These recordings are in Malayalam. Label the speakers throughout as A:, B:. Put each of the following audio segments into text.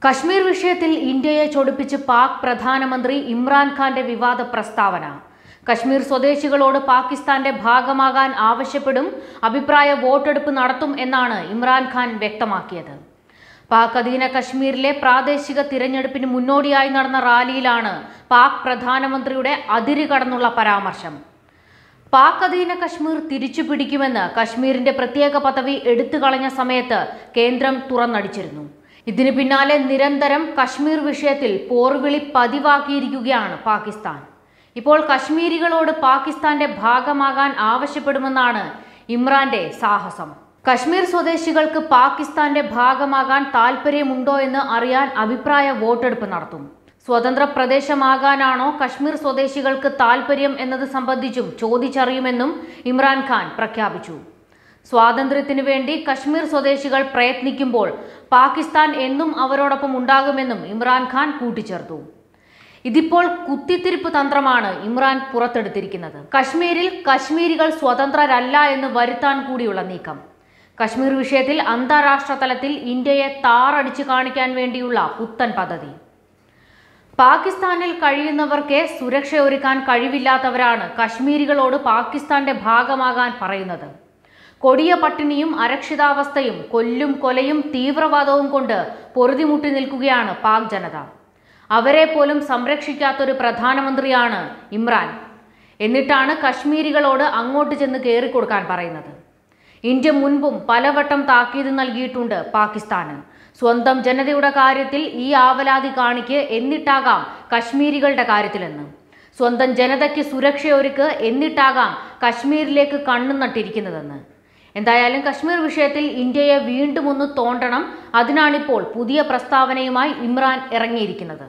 A: കശ്മീർ വിഷയത്തിൽ ഇന്ത്യയെ ചൊടിപ്പിച്ച് പാക് പ്രധാനമന്ത്രി ഇമ്രാൻഖാന്റെ വിവാദ പ്രസ്താവന കശ്മീർ സ്വദേശികളോട് പാകിസ്ഥാന്റെ ഭാഗമാകാൻ ആവശ്യപ്പെടും അഭിപ്രായ വോട്ടെടുപ്പ് നടത്തും എന്നാണ് ഇമ്രാൻഖാൻ വ്യക്തമാക്കിയത് പാക് അധീന കശ്മീരിലെ പ്രാദേശിക തിരഞ്ഞെടുപ്പിന് മുന്നോടിയായി നടന്ന റാലിയിലാണ് പാക് പ്രധാനമന്ത്രിയുടെ അതിര് കടന്നുള്ള പരാമർശം പാക് അധീന കശ്മീർ തിരിച്ചു പിടിക്കുമെന്ന് കശ്മീരിന്റെ പ്രത്യേക പദവി എടുത്തു കളഞ്ഞ സമയത്ത് കേന്ദ്രം തുറന്നടിച്ചിരുന്നു ഇതിന് പിന്നാലെ നിരന്തരം കശ്മീർ വിഷയത്തിൽ പോർവിളി പതിവാക്കിയിരിക്കുകയാണ് പാകിസ്ഥാൻ ഇപ്പോൾ കശ്മീരികളോട് പാകിസ്ഥാന്റെ ഭാഗമാകാൻ ആവശ്യപ്പെടുമെന്നാണ് ഇമ്രാന്റെ സാഹസം കശ്മീർ സ്വദേശികൾക്ക് പാകിസ്ഥാന്റെ ഭാഗമാകാൻ താൽപ്പര്യമുണ്ടോ എന്ന് അറിയാൻ അഭിപ്രായ വോട്ടെടുപ്പ് നടത്തും സ്വതന്ത്ര പ്രദേശമാകാനാണോ കശ്മീർ സ്വദേശികൾക്ക് താൽപ്പര്യം എന്നത് സംബന്ധിച്ചും ചോദിച്ചറിയുമെന്നും ഇമ്രാൻഖാൻ പ്രഖ്യാപിച്ചു സ്വാതന്ത്ര്യത്തിനു വേണ്ടി കശ്മീർ സ്വദേശികൾ പ്രയത്നിക്കുമ്പോൾ പാകിസ്ഥാൻ എന്നും അവരോടൊപ്പം ഉണ്ടാകുമെന്നും ഇമ്രാൻഖാൻ കൂട്ടിച്ചേർത്തു ഇതിപ്പോൾ കുത്തിത്തിരിപ്പ് തന്ത്രമാണ് ഇമ്രാൻ പുറത്തെടുത്തിരിക്കുന്നത് കശ്മീരിൽ കശ്മീരികൾ സ്വതന്ത്രരല്ല എന്ന് വരുത്താൻ കൂടിയുള്ള നീക്കം കശ്മീർ വിഷയത്തിൽ അന്താരാഷ്ട്ര തലത്തിൽ ഇന്ത്യയെ താറടിച്ചു കാണിക്കാൻ വേണ്ടിയുള്ള പുത്തൻ പദ്ധതി പാകിസ്ഥാനിൽ കഴിയുന്നവർക്ക് സുരക്ഷയൊരുക്കാൻ കഴിവില്ലാത്തവരാണ് കശ്മീരികളോട് പാകിസ്ഥാന്റെ ഭാഗമാകാൻ പറയുന്നത് കൊടിയ പട്ടിണിയും അരക്ഷിതാവസ്ഥയും കൊല്ലും കൊലയും തീവ്രവാദവും കൊണ്ട് പൊറുതിമുട്ടി നിൽക്കുകയാണ് പാക് ജനത അവരെ പോലും സംരക്ഷിക്കാത്തൊരു പ്രധാനമന്ത്രിയാണ് ഇമ്രാൻ എന്നിട്ടാണ് കശ്മീരികളോട് അങ്ങോട്ട് ചെന്ന് കയറിക്കൊടുക്കാൻ പറയുന്നത് ഇന്ത്യ മുൻപും പലവട്ടം താക്കീത് നൽകിയിട്ടുണ്ട് പാകിസ്ഥാന് സ്വന്തം ജനതയുടെ കാര്യത്തിൽ ഈ ആവലാതി കാണിക്ക് എന്നിട്ടാകാം കശ്മീരികളുടെ കാര്യത്തിലെന്ന് സ്വന്തം ജനതയ്ക്ക് സുരക്ഷയൊരുക്ക് എന്നിട്ടാകാം കശ്മീരിലേക്ക് കണ്ണു നട്ടിരിക്കുന്നതെന്ന് എന്തായാലും കശ്മീർ വിഷയത്തിൽ ഇന്ത്യയെ വീണ്ടും ഒന്ന് തോണ്ടണം അതിനാണിപ്പോൾ പുതിയ പ്രസ്താവനയുമായി ഇമ്രാൻ ഇറങ്ങിയിരിക്കുന്നത്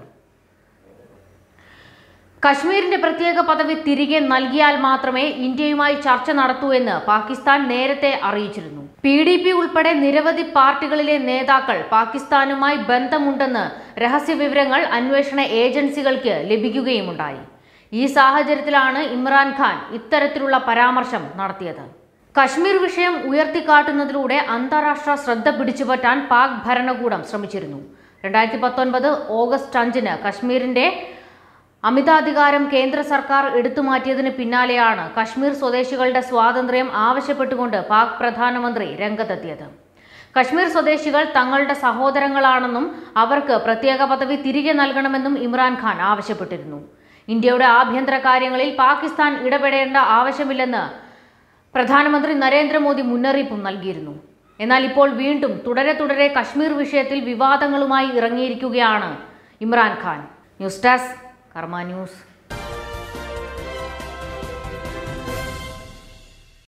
A: കശ്മീരിന്റെ പ്രത്യേക പദവി തിരികെ നൽകിയാൽ മാത്രമേ ഇന്ത്യയുമായി ചർച്ച നടത്തൂ എന്ന് പാകിസ്ഥാൻ നേരത്തെ അറിയിച്ചിരുന്നു പി ഡി പി ഉൾപ്പെടെ നിരവധി പാർട്ടികളിലെ നേതാക്കൾ പാകിസ്ഥാനുമായി ബന്ധമുണ്ടെന്ന് രഹസ്യ വിവരങ്ങൾ അന്വേഷണ ഏജൻസികൾക്ക് ലഭിക്കുകയുമുണ്ടായി ഈ സാഹചര്യത്തിലാണ് ഇമ്രാൻഖാൻ ഇത്തരത്തിലുള്ള പരാമർശം നടത്തിയത് കശ്മീർ വിഷയം ഉയർത്തിക്കാട്ടുന്നതിലൂടെ അന്താരാഷ്ട്ര ശ്രദ്ധ പിടിച്ചുപറ്റാൻ പാക് ഭരണകൂടം ശ്രമിച്ചിരുന്നു രണ്ടായിരത്തി പത്തൊൻപത് ഓഗസ്റ്റ് അഞ്ചിന് കശ്മീരിന്റെ അമിതാധികാരം കേന്ദ്ര സർക്കാർ എടുത്തുമാറ്റിയതിന് പിന്നാലെയാണ് കശ്മീർ സ്വദേശികളുടെ സ്വാതന്ത്ര്യം ആവശ്യപ്പെട്ടുകൊണ്ട് പാക് പ്രധാനമന്ത്രി രംഗത്തെത്തിയത് കശ്മീർ സ്വദേശികൾ തങ്ങളുടെ സഹോദരങ്ങളാണെന്നും അവർക്ക് പ്രത്യേക പദവി തിരികെ നൽകണമെന്നും ഇമ്രാൻഖാൻ ആവശ്യപ്പെട്ടിരുന്നു ഇന്ത്യയുടെ ആഭ്യന്തര കാര്യങ്ങളിൽ പാകിസ്ഥാൻ ഇടപെടേണ്ട ആവശ്യമില്ലെന്ന് പ്രധാനമന്ത്രി നരേന്ദ്രമോദി മുന്നറിയിപ്പും നൽകിയിരുന്നു എന്നാൽ ഇപ്പോൾ വീണ്ടും തുടരെ തുടരെ കശ്മീർ വിഷയത്തിൽ വിവാദങ്ങളുമായി ഇറങ്ങിയിരിക്കുകയാണ് Imran Khan news desk Karma news